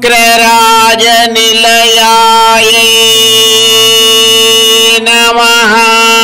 శ్రీచక్రరాజనిలయాయై నమః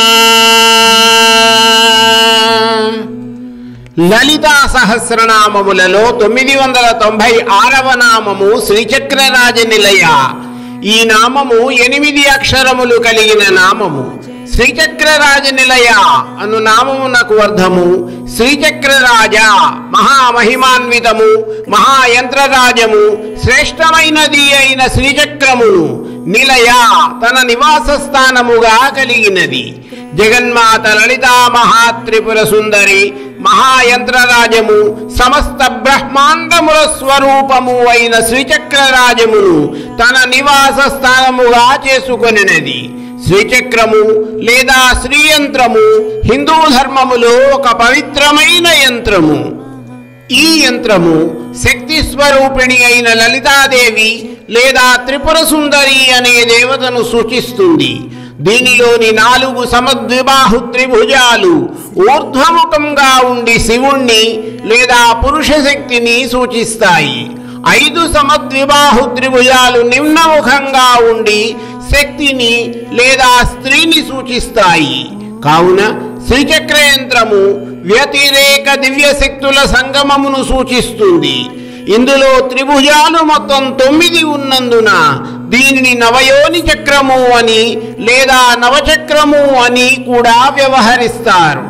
లలితా సహస్రనామములలో తొమ్మిది వందల తొంభై ఆరవ నామము శ్రీచక్రరాజ నిలయ ఈ నామము ఎనిమిది అక్షరములు కలిగిన నామము శ్రీచక్రరాజ నిలయ అను నామమునకు అర్థము శ్రీచక్రరాజ మహామహిమాన్వితము మహాయంత్రరాజము శ్రేష్టమైనది అయిన శ్రీచక్రమును నిలయ తన నివాస స్థానముగా కలిగినది జగన్మాత లలితా మహాత్రిపుర సుందరి మహాయంత్రరాజము సమస్త బ్రహ్మాండముల స్వరూపము అయిన శ్రీచక్రరాజమును తన నివాస స్థానముగా చేసుకొనినది శ్రీచక్రము లేదా శ్రీయంత్రము హిందూ ధర్మములో ఒక పవిత్రమైన యంత్రము ఈ యంత్రము శక్తి స్వరూపిణి అయిన లలితాదేవి లేదా త్రిపుర సుందరి అనే దేవతను సూచిస్తుంది దీనిలోని నాలుగు సమద్విబాహు త్రిభుజాలు ఊర్ధ్వముఖంగా ఉండి శివుణ్ణి లేదా పురుష శక్తిని సూచిస్తాయి ఐదు సమద్విబాహు త్రిభుజాలు నిమ్నముఖంగా ఉండి శక్తిని లేదా స్త్రీని సూచిస్తాయి కావున శ్రీచక్ర యంత్రము వ్యతిరేక దివ్య శక్తుల సంగమమును సూచిస్తుంది ఇందులో త్రిభుజాలు మొత్తం తొమ్మిది ఉన్నందున దీనిని నవయోని చక్రము అని లేదా నవచక్రము అని కూడా వ్యవహరిస్తారు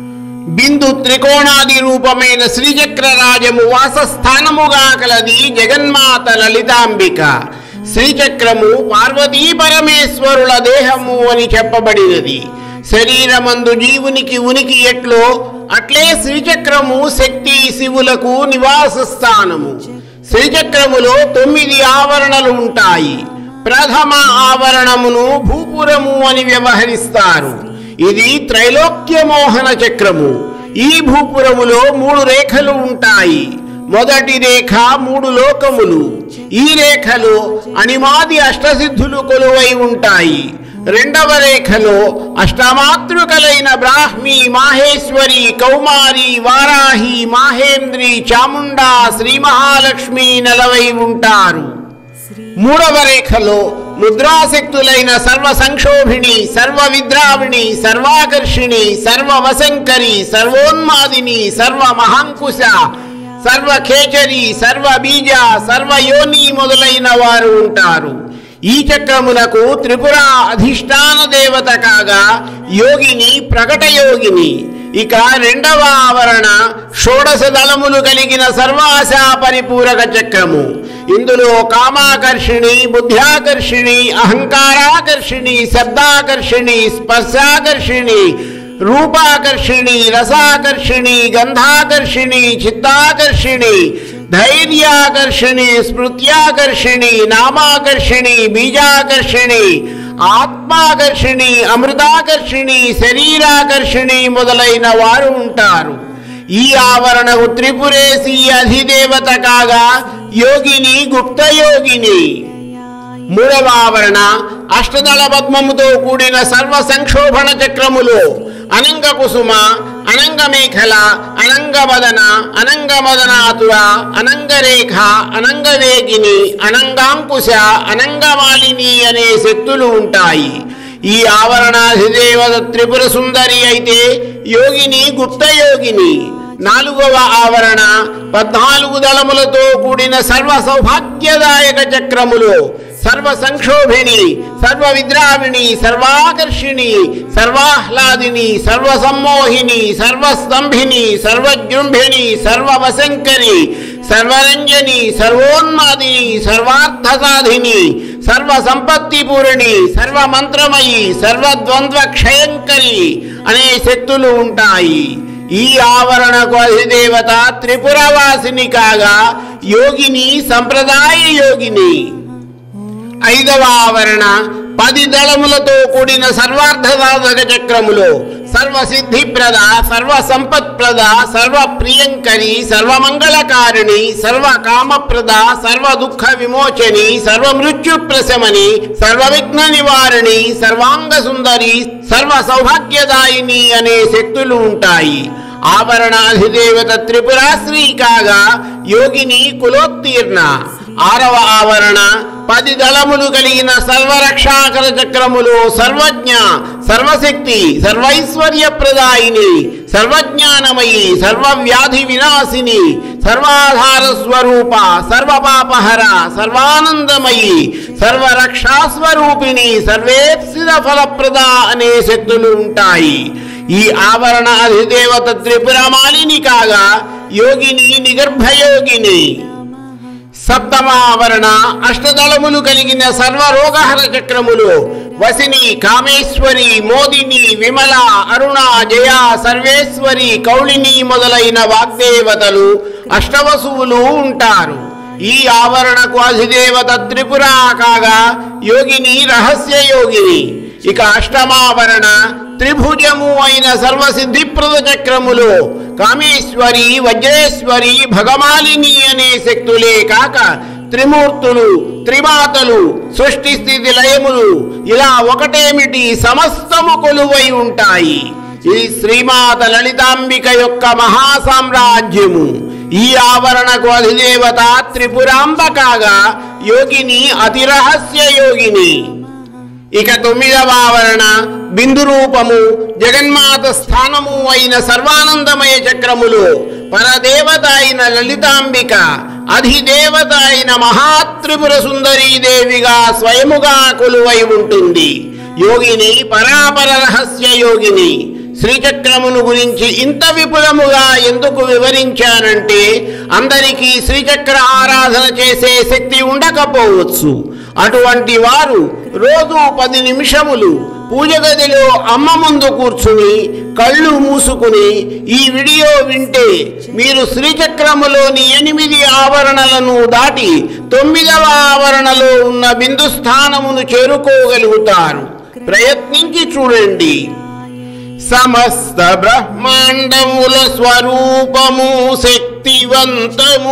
బిందు త్రికోణాది రూపమైన శ్రీచక్రరాజము వాసస్థానముగా కలది జగన్మాత లలితాంబిక శ్రీచక్రము పార్వతీ పరమేశ్వరుల దేహము అని చెప్పబడినది శరీరమందు జీవునికి ఉనికి ఎట్లో అట్లే శ్రీచక్రము శక్తి శివులకు నివాస స్థానము శ్రీచక్రములో తొమ్మిది ఆవరణలు ఉంటాయి ప్రథమ ఆవరణమును భూపురము అని వ్యవహరిస్తారు ఇది త్రైలోక్య మోహన చక్రము ఈ భూపురములో మూడు రేఖలు ఉంటాయి మొదటి రేఖ మూడు లోకములు ఈ రేఖలో అనిమాది అష్టసిద్ధులు కొలువై ఉంటాయి రెండవ రేఖలో అష్టమాతృకలైన బ్రాహ్మి మాహేశ్వరి కౌమారి వారాహి మాహేంద్రి చాముండా శ్రీ మహాలక్ష్మి నెలవై ఉంటారు మూడవ రేఖలో ముద్రాశక్తులైన సర్వ సంక్షోభిణి సర్వ విద్రావిణి సర్వాకర్షిణి సర్వ వశంకరి సర్వోన్మాదిని సర్వ మహాంకుశ సర్వ ఖేచరి సర్వ బీజ సర్వ యోని మొదలైన వారు ఉంటారు ఈ చక్రమునకు త్రిపుర అధిష్టాన దేవత కాగా యోగిని ప్రకట యోగిని ఇక రెండవ ఆవరణ షోడశ దళములు కలిగిన సర్వాశా పరిపూరక చక్రము ఇందులో కామాకర్షిణి బుద్ధ్యాకర్షిణి అహంకారాకర్షిణి శబ్దాకర్షిణి స్పర్శాకర్షిణి రూపాకర్షిణి రసాకర్షిణి గంధాకర్షిణి చిత్తాకర్షిణి ధైర్యాకర్షిణి స్మృత్యాకర్షిణి నామాకర్షిణి బీజాకర్షిణి ఆత్మాకర్షిణి అమృతాకర్షిణి శరీరాకర్షిణి మొదలైన వారు ఉంటారు ఈ ఆవరణకు త్రిపురేసి అధిదేవత కాగా యోగిని గుప్త యోగిని మూడవ ఆవరణ అష్టదళ పద్మముతో కూడిన సర్వ సంక్షోభణ చక్రములో అనంగ కుసుమ అనంగ మేఖల అనంగమదన అనంగమదనాతుర అనంగరేఖ అనంగవేగిని అనంగాంకుశ అనంగమాలిని అనే శక్తులు ఉంటాయి ఈ ఆవరణాధిదేవత త్రిపుర సుందరి అయితే యోగిని గుప్త యోగిని నాలుగవ ఆవరణ పద్నాలుగు దళములతో కూడిన సర్వ సౌభాగ్యదాయక చక్రములో సర్వ సంక్షోభిణి సర్వ విద్రావిణి సర్వాకర్షిణి సర్వాహ్లాదిని సర్వ సమ్మోహిని సర్వస్తంభిని సర్వజృంభిణి సర్వవశంకరి సర్వరంజని సర్వోన్మాదిని సర్వార్థసాధిని సర్వ సంపత్తి పూరిణి సర్వ మంత్రమయి సర్వద్వంద్వ క్షయంకరి అనే శక్తులు ఉంటాయి ఈ ఆవరణకు అధిదేవత త్రిపురవాసిని కాగా యోగిని సంప్రదాయ యోగిని ఐదవ ఆవరణ పది దళములతో కూడిన సర్వార్థసాధక చక్రములో సర్వసిద్ధిప్రద సర్వ సంపత్ప్రద సర్వ ప్రియంకరి సర్వమంగళకారిణి సర్వ కామప్రద సర్వ దుఃఖ విమోచని సర్వ మృత్యు ప్రశమని సర్వ విఘ్న నివారణి సర్వాంగ సుందరి సర్వ సౌభాగ్యదాయిని అనే శక్తులు ఉంటాయి ఆభరణాధిదేవత త్రిపురాశ్రీ కాగా యోగిని కులోత్తీర్ణ ఆరవ ఆవరణ పది దళములు కలిగిన సర్వరక్షాకర చక్రములు సర్వజ్ఞ సర్వశక్తి సర్వైశ్వర్య ప్రదాయిని సర్వజ్ఞానమయి సర్వవ్యాధి వినాశిని సర్వాధార స్వరూప సర్వపాపహర సర్వానందమయి సర్వరక్షాస్వరూపిణి సర్వేప్సిద ఫలప్రద అనే శక్తులు ఉంటాయి ఈ ఆవరణ అధిదేవత త్రిపురమాలిని కాగా యోగిని నిగర్భయోగిని సప్తమావరణ అష్టదళములు కలిగిన సర్వరోగహర చక్రములు వసిని కామేశ్వరి మోదిని విమల అరుణ జయ సర్వేశ్వరి కౌళిని మొదలైన వాగ్దేవతలు అష్టవసువులు ఉంటారు ఈ ఆవరణకు అధిదేవత త్రిపుర కాగా యోగిని రహస్య యోగిని ఇక అష్టమావరణ త్రిభుజము అయిన సర్వసిద్ధిప్రద చక్రములో కామేశ్వరి వజ్రేశ్వరి భగమాలిని అనే శక్తులే కాక త్రిమూర్తులు త్రిమాతలు సృష్టి స్థితి లయములు ఇలా ఒకటేమిటి సమస్తము కొలువై ఉంటాయి ఇది శ్రీమాత లలితాంబిక యొక్క మహాసామ్రాజ్యము ఈ ఆవరణకు అధిదేవత త్రిపురాంబ కాగా యోగిని అతి రహస్య యోగిని ఇక తొమ్మిదవ ఆవరణ బిందు రూపము జగన్మాత స్థానము అయిన సర్వానందమయ చక్రములు పరదేవత అయిన లలితాంబిక అధిదేవత అయిన మహాత్రిపుర సుందరీ దేవిగా స్వయముగా కొలువై ఉంటుంది యోగిని పరాపర రహస్య యోగిని శ్రీచక్రమును గురించి ఇంత విపులముగా ఎందుకు వివరించానంటే అందరికీ శ్రీచక్ర ఆరాధన చేసే శక్తి ఉండకపోవచ్చు అటువంటి వారు రోజు పది నిమిషములు పూజ గదిలో అమ్మ ముందు కూర్చుని కళ్ళు మూసుకుని ఈ వీడియో వింటే మీరు శ్రీచక్రములోని ఎనిమిది ఆవరణలను దాటి తొమ్మిదవ ఆవరణలో ఉన్న బిందు స్థానమును చేరుకోగలుగుతారు ప్రయత్నించి చూడండి సమస్త బ్రహ్మాండముల స్వరూపము శక్తివంతము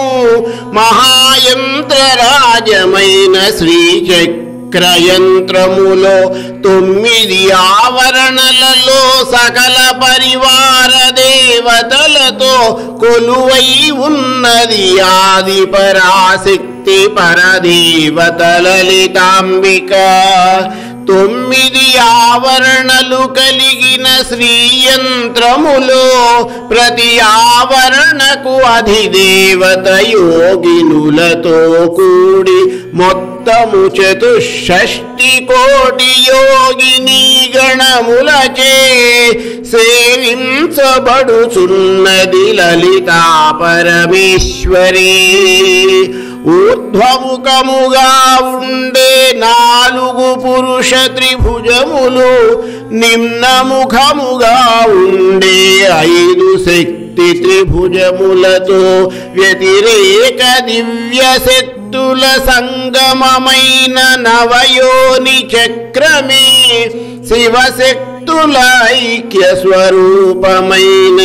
మహాయంత్రరాజమైన శ్రీచక్రయంత్రములో తొమ్మిది ఆవరణలలో సకల పరివార దేవతలతో కొలువై ఉన్నది ఆది పరాశక్తి పరదేవత లలితాంబిక తొమ్మిది ఆవరణలు కలిగిన శ్రీయంత్రములో ప్రతి ఆవరణకు అధిదేవత యోగినులతో కూడి మొత్తము చతుషష్టి కోటి యోగిని గణములచే సేవించబడుచున్నది లలితా పరమేశ్వరీ ఊర్ధ్వముఖముగా ఉండే నాలుగు పురుష త్రిభుజములు నిమ్నముఖముగా ఉండే ఐదు శక్తి త్రిభుజములతో వ్యతిరేక దివ్య శక్తుల సంగమమైన నవయోని చక్రమే శివశక్తుల ఐక్య స్వరూపమైన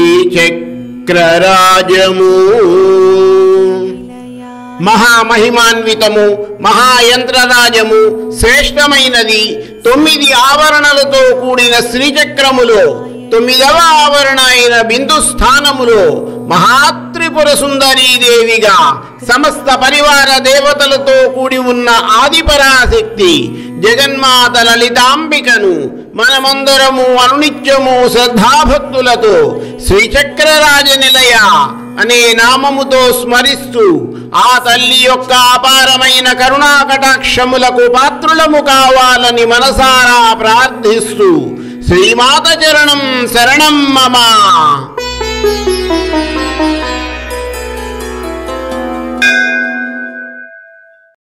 శ్రీచక్రరాజము మహామహిమాన్వితము మహాయంత్రరాజము శ్రేష్టమైనది తొమ్మిది ఆవరణలతో కూడిన శ్రీచక్రములో తొమ్మిదవ ఆవరణ అయిన బిందు స్థానములో మహాత్రిపుర సుందరీదేవిగా సమస్త పరివార దేవతలతో కూడి ఉన్న ఆదిపరాశక్తి జగన్మాత లలితాంబికను మనమందరము అనునిత్యము శ్రద్ధాభక్తులతో శ్రీచక్రరాజ నిలయ అనే నామముతో స్మరిస్తూ ఆ తల్లి యొక్క అపారమైన కరుణా కటాక్షములకు పాత్రులము కావాలని మనసారా ప్రార్థిస్తూ శ్రీమాత చరణం శరణం మమ